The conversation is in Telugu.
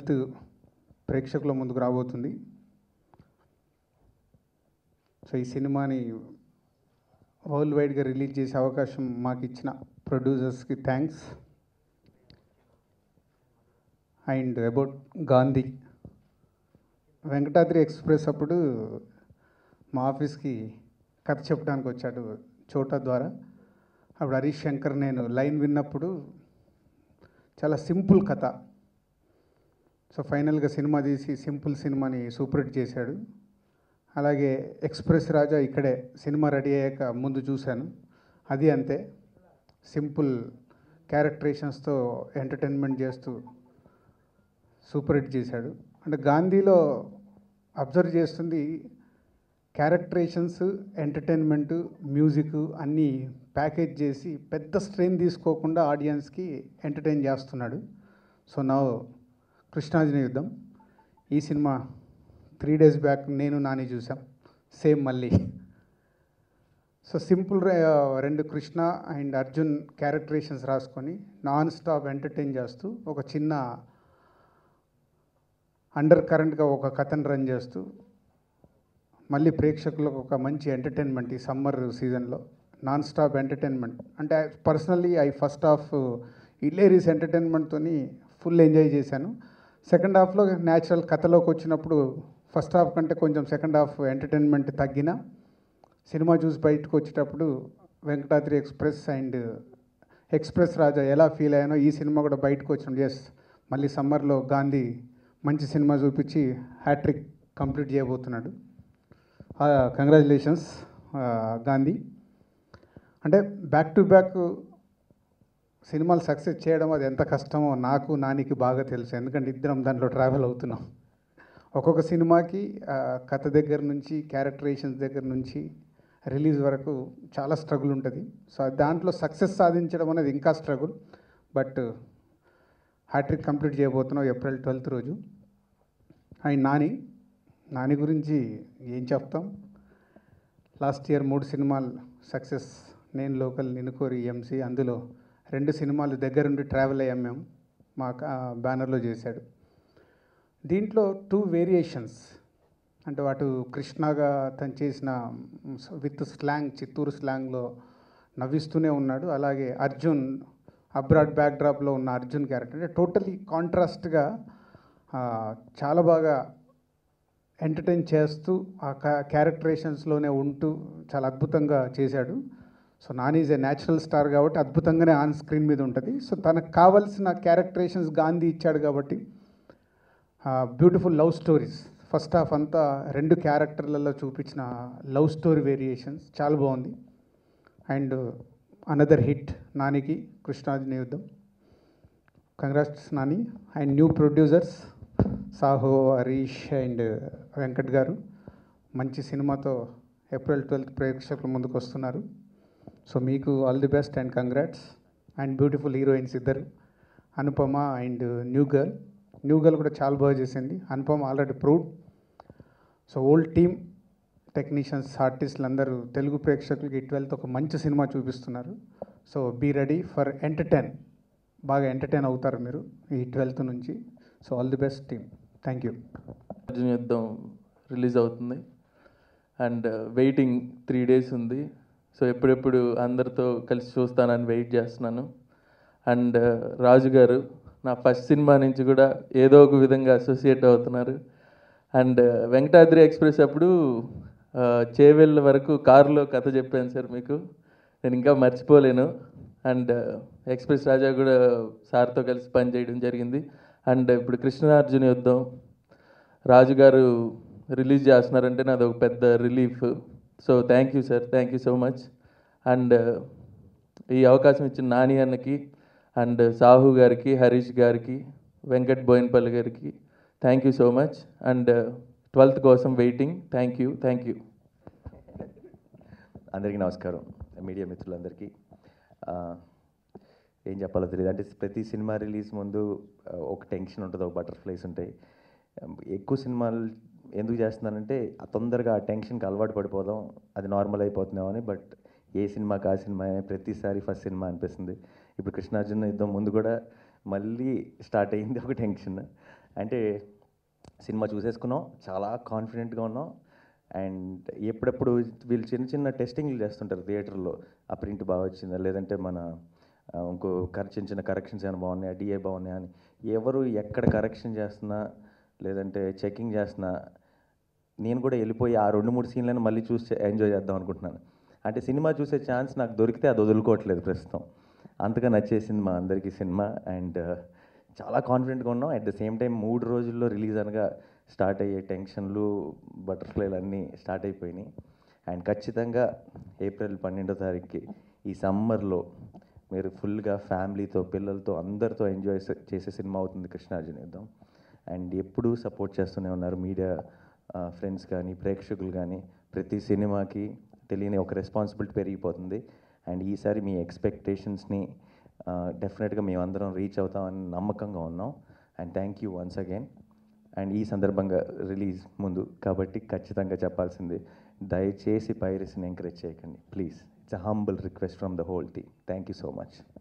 ట్వెల్త్ ప్రేక్షకుల ముందుకు రాబోతుంది సో ఈ సినిమాని వరల్డ్ వైడ్గా రిలీజ్ చేసే అవకాశం మాకు ఇచ్చిన ప్రొడ్యూసర్స్కి thanks and about Gandhi Venkatadri express అప్పుడు మా ఆఫీస్కి కథ చెప్పడానికి వచ్చాడు చోటా ద్వారా అప్పుడు హరీష్ శంకర్ నేను లైన్ విన్నప్పుడు చాలా సింపుల్ కథ సో ఫైనల్గా సినిమా తీసి సింపుల్ సినిమాని సూపర్ హిట్ చేశాడు అలాగే ఎక్స్ప్రెస్ రాజా ఇక్కడే సినిమా రెడీ అయ్యాక ముందు చూశాను అది అంతే సింపుల్ క్యారెక్టరేషన్స్తో ఎంటర్టైన్మెంట్ చేస్తూ సూపర్ హిట్ చేశాడు అంటే గాంధీలో అబ్జర్వ్ చేస్తుంది క్యారెక్టరేషన్స్ ఎంటర్టైన్మెంట్ మ్యూజిక్ అన్నీ ప్యాకేజ్ చేసి పెద్ద స్ట్రెయిన్ తీసుకోకుండా ఆడియన్స్కి ఎంటర్టైన్ చేస్తున్నాడు సో నా కృష్ణార్జున యుద్ధం ఈ సినిమా త్రీ డేస్ బ్యాక్ నేను నాని చూసాం సేమ్ మళ్ళీ సో సింపుల్ రెండు కృష్ణ అండ్ అర్జున్ క్యారెక్టరేషన్స్ రాసుకొని నాన్ స్టాప్ ఎంటర్టైన్ చేస్తూ ఒక చిన్న అండర్ కరెంట్గా ఒక కథను రన్ చేస్తూ మళ్ళీ ప్రేక్షకులకు ఒక మంచి ఎంటర్టైన్మెంట్ ఈ సమ్మర్ సీజన్లో నాన్ స్టాప్ ఎంటర్టైన్మెంట్ అంటే personally I first half hilarious ఎంటర్టైన్మెంట్తో ఫుల్ ఎంజాయ్ చేశాను సెకండ్ హాఫ్లో న్యాచురల్ కథలోకి వచ్చినప్పుడు ఫస్ట్ హాఫ్ కంటే కొంచెం సెకండ్ హాఫ్ ఎంటర్టైన్మెంట్ తగ్గిన సినిమా చూసి బయటకు వచ్చేటప్పుడు Venkatadri express and express Raja ఎలా ఫీల్ అయ్యానో ఈ సినిమా కూడా బయటకు వచ్చిన ఎస్ మళ్ళీ సమ్మర్లో గాంధీ మంచి సినిమా చూపించి హ్యాట్రిక్ కంప్లీట్ చేయబోతున్నాడు కంగ్రాచులేషన్స్ గాంధీ అంటే బ్యాక్ టు బ్యాక్ సినిమాలు సక్సెస్ చేయడం అది ఎంత కష్టమో నాకు నానికి బాగా తెలుసు ఎందుకంటే ఇద్దరం దాంట్లో ట్రావెల్ అవుతున్నాం ఒక్కొక్క సినిమాకి ఆ, కథ దగ్గర నుంచి క్యారెక్టరేషన్స్ దగ్గర నుంచి రిలీజ్ వరకు చాలా స్ట్రగుల్ ఉంటుంది సో దాంట్లో సక్సెస్ సాధించడం అనేది ఇంకా స్ట్రగుల్ బట్ హ్యాట్రిక్ కంప్లీట్ చేయబోతున్నాం ఏప్రిల్ ట్వెల్త్ రోజు అండ్ నాని నాని గురించి ఏం చెప్తాం లాస్ట్ ఇయర్ మూడు సినిమాలు సక్సెస్ నేను లోకల్ నినుకోరి ఎంసీ అందులో రెండు సినిమాలు దగ్గరుండి ట్రావెల్ అయ్యాం మేము మా బ్యానర్లో చేశాడు దీంట్లో టూ వేరియేషన్స్ అంటే వాటు కృష్ణగా తను చేసిన విత్ స్లాంగ్ చిత్తూరు స్లాంగ్లో నవ్విస్తూనే ఉన్నాడు అలాగే అర్జున్ అబ్రాడ్ బ్యాక్డ్రాప్లో ఉన్న అర్జున్ క్యారెక్టర్ అంటే టోటలీ కాంట్రాస్ట్గా చాలా బాగా ఎంటర్టైన్ చేస్తూ ఆ క్యారెక్టరేషన్స్లోనే ఉంటూ చాలా అద్భుతంగా చేశాడు so Nani is a natural star కాబట్టి అద్భుతంగానే ఆన్ స్క్రీన్ మీద ఉంటుంది సో తనకు కావాల్సిన క్యారెక్టరేషన్స్ గాంధీ ఇచ్చాడు కాబట్టి beautiful love stories first half అంతా రెండు క్యారెక్టర్లలో చూపించిన లవ్ స్టోరీ వేరియేషన్స్ చాలా బాగుంది అండ్ అనదర్ హిట్ నానికి Krishnarjuna Yuddham congrats Nani and new producers Sahu Harish and Venkat garu మంచి సినిమాతో ఏప్రిల్ ట్వెల్త్ ప్రేక్షకుల ముందుకు వస్తున్నారు సో మీకు all the best and congrats and beautiful heroines ఇద్దరు Anupama and new girl new girl కూడా చాలా బాగా చేసింది Anupama already proved so old team technicians ఆర్టిస్టులు అందరూ తెలుగు ప్రేక్షకులకి ట్వెల్త్ ఒక మంచి సినిమా చూపిస్తున్నారు so be ready for entertain బాగా ఎంటర్టైన్ అవుతారు మీరు ఈ ట్వెల్త్ నుంచి so all the best team thank you Arjun Yuddham release అవుతుంది అండ్ వెయిటింగ్ త్రీ డేస్ ఉంది సో ఎప్పుడెప్పుడు అందరితో కలిసి చూస్తానని వెయిట్ చేస్తున్నాను అండ్ రాజు గారు నా ఫస్ట్ సినిమా నుంచి కూడా ఏదో ఒక విధంగా అసోసియేట్ అవుతున్నారు అండ్ వెంకటాద్రి ఎక్స్ప్రెస్ అప్పుడు ఆ, చేవెళ్ళ వరకు కారులో కథ చెప్పాను సార్ మీకు నేను ఇంకా మర్చిపోలేను అండ్ ఎక్స్ప్రెస్ రాజా కూడా సార్తో కలిసి పనిచేయడం జరిగింది అండ్ ఇప్పుడు కృష్ణార్జున యుద్ధం రాజు గారు రిలీజ్ చేస్తున్నారంటే నాది ఒక పెద్ద relief so thank you sir thank you so much and ఈ అవకాశం ఇచ్చిన నాని అన్నకి అండ్ సాహు గారికి హరీష్ గారికి వెంకట్ బోయిన్పల్లి గారికి thank you so much and twelfth కోసం waiting thank you thank you అందరికీ నమస్కారం మీడియా మిత్రులందరికీ ఆ, ఏం చెప్పాలో తెలియదు అంటే ప్రతి సినిమా రిలీజ్ ముందు ఆ, ఒక టెన్షన్ ఉంటుంది ఒక బటర్ఫ్లైస్ ఉంటాయి ఎక్కువ సినిమాలు ఎందుకు చేస్తున్నానంటే ఆ తొందరగా ఆ టెన్షన్కి అలవాటు పడిపోదాం అది నార్మల్ అయిపోతున్నాం అని బట్ ఏ సినిమాకి ఆ సినిమా ప్రతిసారి ఫస్ట్ సినిమా అనిపిస్తుంది ఇప్పుడు కృష్ణార్జున యుద్ధం ముందు కూడా మళ్ళీ స్టార్ట్ అయింది ఒక టెన్షన్ అంటే సినిమా చూసేసుకున్నాం చాలా కాన్ఫిడెంట్గా ఉన్నాం అండ్ ఎప్పుడెప్పుడు వీళ్ళు చిన్న చిన్న టెస్టింగ్లు చేస్తుంటారు థియేటర్లో ఆ ప్రింట్ బాగా వచ్చిందా లేదంటే మన ఆ, ఇంకో కర చిన్న చిన్న కరెక్షన్స్ ఏమైనా బాగున్నాయా డిఏ బాగున్నాయా అని ఎవరు ఎక్కడ కరెక్షన్ చేస్తున్నా లేదంటే చెకింగ్ చేస్తున్నా నేను కూడా వెళ్ళిపోయి ఆ రెండు మూడు సీన్లను మళ్ళీ చూసి ఎంజాయ్ చేద్దాం అనుకుంటున్నాను అంటే సినిమా చూసే ఛాన్స్ నాకు దొరికితే అది వదులుకోవట్లేదు ప్రస్తుతం అంతగా నచ్చేసింది మా అందరికీ సినిమా అండ్ చాలా కాన్ఫిడెంట్గా ఉన్నాం అట్ ద సేమ్ టైం మూడు రోజుల్లో రిలీజ్ అనగా స్టార్ట్ అయ్యే టెన్షన్లు బటర్ఫ్లైలు అన్నీ స్టార్ట్ అయిపోయినాయి అండ్ ఖచ్చితంగా ఏప్రిల్ పన్నెండో తారీఖుకి ఈ సమ్మర్లో మీరు ఫుల్గా ఫ్యామిలీతో పిల్లలతో అందరితో ఎంజాయ్ చేసే సినిమా అవుతుంది కృష్ణార్జున యుద్ధం అండ్ ఎప్పుడూ సపోర్ట్ చేస్తూనే ఉన్నారు మీడియా ఫ్రెండ్స్ కానీ ప్రేక్షకులు కానీ ప్రతి సినిమాకి తెలియని ఒక రెస్పాన్సిబిలిటీ పెరిగిపోతుంది అండ్ ఈసారి మీ ఎక్స్పెక్టేషన్స్ని డెఫినెట్గా మేమందరం రీచ్ అవుతామని నమ్మకంగా ఉన్నాం and thank you once again and ఈ సందర్భంగా రిలీజ్ ముందు కాబట్టి ఖచ్చితంగా చెప్పాల్సింది దయచేసి పైరసీని ఎంకరేజ్ చేయకండి please it's a humble request from the whole team thank you so much